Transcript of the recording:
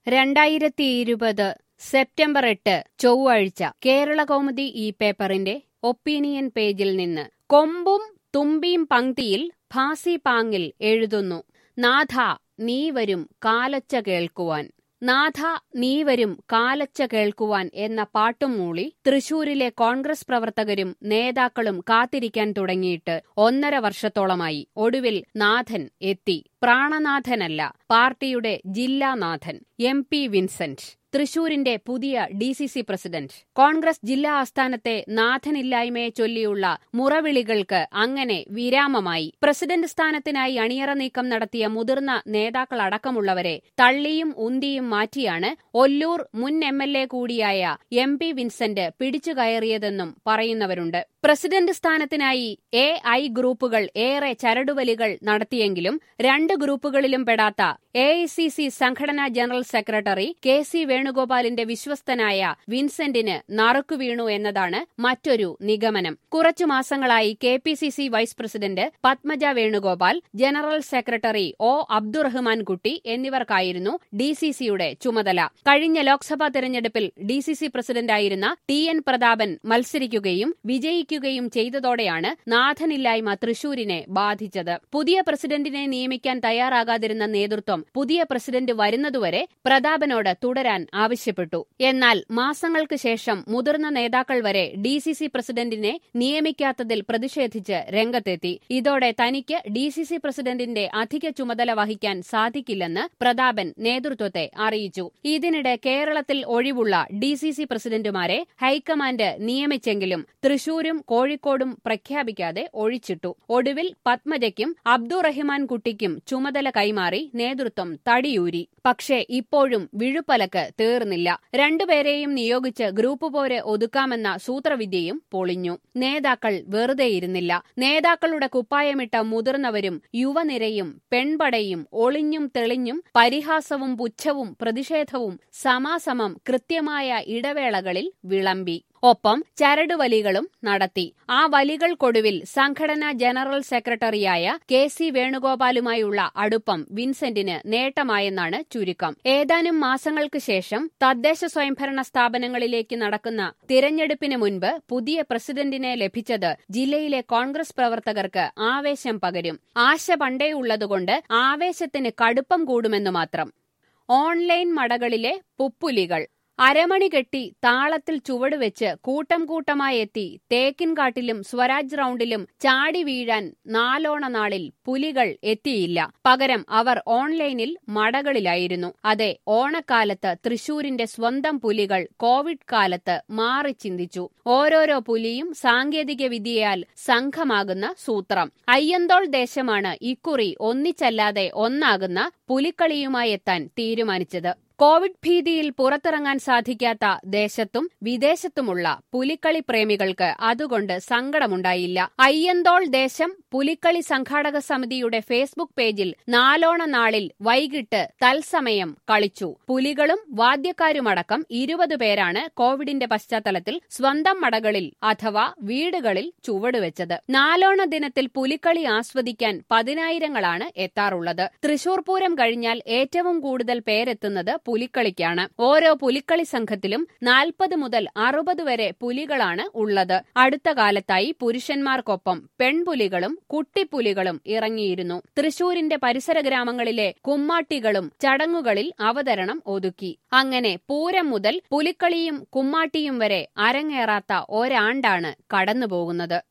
രണ്ടായിരത്തി ഇരുപത് സെപ്റ്റംബർ എട്ട് ചൊവ്വാഴ്ച കേരളകൗമുദി ഈ പേപ്പറിന്റെ ഒപ്പീനിയൻ പേജിൽ നിന്ന് കൊമ്പും തുമ്പിയും പങ്ക്തിയിൽ ഭാസി പാങ്ങിൽ എഴുതുന്നു നാഥ നീ വരും കാലൊച്ച കേൾക്കുവാൻ നാഥ നീ വരും കാലച്ച കേൾക്കുവാൻ എന്ന പാട്ടും മൂളി തൃശൂരിലെ കോൺഗ്രസ് പ്രവർത്തകരും നേതാക്കളും കാത്തിരിക്കാൻ തുടങ്ങിയിട്ട് ഒന്നര വർഷത്തോളമായി ഒടുവിൽ നാഥൻ എത്തി പ്രാണനാഥനല്ല പാർട്ടിയുടെ ജില്ലാനാഥൻ എം പി വിൻസെന്റ് തൃശൂരിന്റെ പുതിയ D C C president Congress ജില്ലാ ആസ്ഥാനത്തെ നാഥനില്ലായ്മയെ ചൊല്ലിയുള്ള മുറവിളികൾക്ക് അങ്ങനെ വിരാമമായി പ്രസിഡന്റ് സ്ഥാനത്തിനായി അണിയറ നീക്കം നടത്തിയ മുതിർന്ന നേതാക്കളടക്കമുള്ളവരെ തള്ളിയും ഉന്തിയും മാറ്റിയാണ് ഒല്ലൂർ മുൻ എം എൽ എ കൂടിയായ എം പി വിൻസെന്റ് പിടിച്ചുകയറിയതെന്നും പറയുന്നവരുണ്ട് പ്രസിഡന്റ് സ്ഥാനത്തിനായി എ ഐ ഗ്രൂപ്പുകൾ ഏറെ ചരടുവലികൾ നടത്തിയെങ്കിലും രണ്ട് ഗ്രൂപ്പുകളിലും പെടാത്ത എ ഐ സി സി സംഘടനാ ജനറൽ സെക്രട്ടറി കെ സി വേണുഗോപാലിന്റെ വിശ്വസ്തനായ വിൻസെന്റിന് നറുക്കു വീണു എന്നതാണ് മറ്റൊരു നിഗമനം കുറച്ചു മാസങ്ങളായി K P C C vice president Padmaja Venugopal general secretary O Abdurahman Kutty എന്നിവർക്കായിരുന്നു ഡി സി സിയുടെ ചുമതല കഴിഞ്ഞ ലോക്സഭാ തെരഞ്ഞെടുപ്പിൽ ഡി സി സി പ്രസിഡന്റായിരുന്ന ടി എൻ പ്രതാപൻ മത്സരിക്കുകയും വിജയിക്കുകയും ചെയ്തതോടെയാണ് നാഥനില്ലായ്മ തൃശൂരിനെ ബാധിച്ചത് പുതിയ പ്രസിഡന്റിനെ നിയമിക്കാൻ തയ്യാറാകാതിരുന്ന നേതൃത്വം പുതിയ പ്രസിഡന്റ് വരുന്നതുവരെ പ്രതാപനോട് തുടരാൻ ആവശ്യപ്പെട്ടു എന്നാൽ മാസങ്ങൾക്ക് ശേഷം മുതിർന്ന നേതാക്കൾ വരെ ഡി സി സി പ്രസിഡന്റിനെ നിയമിക്കാത്തതിൽ പ്രതിഷേധിച്ച് രംഗത്തെത്തി ഇതോടെ തനിക്ക് ഡി സി സി പ്രസിഡന്റിന്റെ അധിക ചുമതല വഹിക്കാൻ സാധിക്കില്ലെന്ന് പ്രതാപൻ നേതൃത്വത്തെ അറിയിച്ചു ഇതിനിടെ കേരളത്തിൽ ഒഴിവുള്ള ഡി സി സി പ്രസിഡന്റുമാരെ ഹൈക്കമാൻഡ് നിയമിച്ചെങ്കിലും തൃശൂരും കോഴിക്കോടും പ്രഖ്യാപിക്കാതെ ഒഴിച്ചിട്ടു ഒടുവിൽ പത്മജയ്ക്കും അബ്ദുറഹിമാൻ കുട്ടിക്കും ചുമതല കൈമാറി നേതൃത്വം തടിയൂരി പക്ഷേ ഇപ്പോഴും വിഴുപ്പലക്ക് തീർന്നില്ല രണ്ടുപേരെയും നിയോഗിച്ച് ഗ്രൂപ്പ് പോരെ ഒതുക്കാമെന്ന സൂത്രവിദ്യയും പൊളിഞ്ഞു നേതാക്കൾ വെറുതെയിരുന്നില്ല നേതാക്കളുടെ കുപ്പായമിട്ട മുതിർന്നവരും യുവനിരയും പെൺപടയും ഒളിഞ്ഞും തെളിഞ്ഞും പരിഹാസവും പുച്ഛവും പ്രതിഷേധവും സമാസമം കൃത്യമായ ഇടവേളകളിൽ വിളമ്പി ഒപ്പം ചരടുവലികളും നടത്തി ആ വലികൾക്കൊടുവിൽ സംഘടനാ ജനറൽ സെക്രട്ടറിയായ കെ സി വേണുഗോപാലുമായുള്ള അടുപ്പം വിൻസെന്റിന് നേട്ടമായെന്നാണ് ചുരുക്കം ഏതാനും മാസങ്ങൾക്ക് ശേഷം തദ്ദേശ സ്വയംഭരണ സ്ഥാപനങ്ങളിലേക്ക് നടക്കുന്ന തിരഞ്ഞെടുപ്പിന് മുൻപ് പുതിയ പ്രസിഡന്റിനെ ലഭിച്ചത് ജില്ലയിലെ കോൺഗ്രസ് പ്രവർത്തകർക്ക് ആവേശം പകരും ആശ പണ്ടേയുള്ളതുകൊണ്ട് ആവേശത്തിന് കടുപ്പം കൂടുമെന്നു മാത്രം ഓൺലൈൻ മടകളിലെ പുപ്പുലികൾ അരമണി കെട്ടി താളത്തിൽ ചുവടുവെച്ച് കൂട്ടം കൂട്ടമായി എത്തി തേക്കിൻകാട്ടിലും സ്വരാജ് റൌണ്ടിലും ചാടി വീഴാൻ നാലോണ നാളിൽ പുലികൾ എത്തിയില്ല പകരം അവർ ഓൺലൈനിൽ മടകളിലായിരുന്നു അതെ ഓണക്കാലത്ത് തൃശൂരിന്റെ സ്വന്തം പുലികൾ കോവിഡ് കാലത്ത് മാറി ചിന്തിച്ചു ഓരോരോ പുലിയും സാങ്കേതിക വിദ്യയാൽ സംഘമാകുന്ന സൂത്രം അയ്യന്തോൾ ദേശമാണ് ഇക്കുറി ഒന്നിച്ചല്ലാതെ ഒന്നാകുന്ന പുലിക്കളിയുമായി എത്താൻ തീരുമാനിച്ചത് കോവിഡ് ഭീതിയിൽ പുറത്തിറങ്ങാൻ സാധിക്കാത്ത ദേശത്തും വിദേശത്തുമുള്ള പുലിക്കളി പ്രേമികൾക്ക് അതുകൊണ്ട് സങ്കടമുണ്ടായില്ല അയ്യന്തോൾ ദേശം പുലിക്കളി സംഘാടക സമിതിയുടെ ഫേസ്ബുക്ക് പേജിൽ നാലോണ നാളിൽ വൈകിട്ട് തത്സമയം കളിച്ചു പുലികളും വാദ്യക്കാരുമടക്കം ഇരുപത് പേരാണ് കോവിഡിന്റെ പശ്ചാത്തലത്തിൽ സ്വന്തം മടകളിൽ അഥവാ വീടുകളിൽ ചുവടുവെച്ചത് നാലോണ ദിനത്തിൽ പുലിക്കളി ആസ്വദിക്കാൻ പതിനായിരങ്ങളാണ് എത്താറുള്ളത് തൃശൂർ പൂരം കഴിഞ്ഞാൽ ഏറ്റവും കൂടുതൽ പേരെത്തുന്നത് പുലിക്കളിക്കാണ് ഓരോ പുലിക്കളി സംഘത്തിലും നാൽപ്പത് മുതൽ അറുപത് വരെ പുലികളാണ് ഉള്ളത് അടുത്ത കാലത്തായി പുരുഷന്മാർക്കൊപ്പം പെൺപുലികളും കുട്ടിപ്പുലികളും ഇറങ്ങിയിരുന്നു തൃശൂരിന്റെ പരിസര ഗ്രാമങ്ങളിലെ കുമ്മാട്ടികളും ചടങ്ങുകളിൽ അവതരണം ഒതുക്കി അങ്ങനെ പൂരം മുതൽ പുലിക്കളിയും കുമ്മാട്ടിയും വരെ അരങ്ങേറാത്ത ഒരാണ്ടാണ് കടന്നുപോകുന്നത്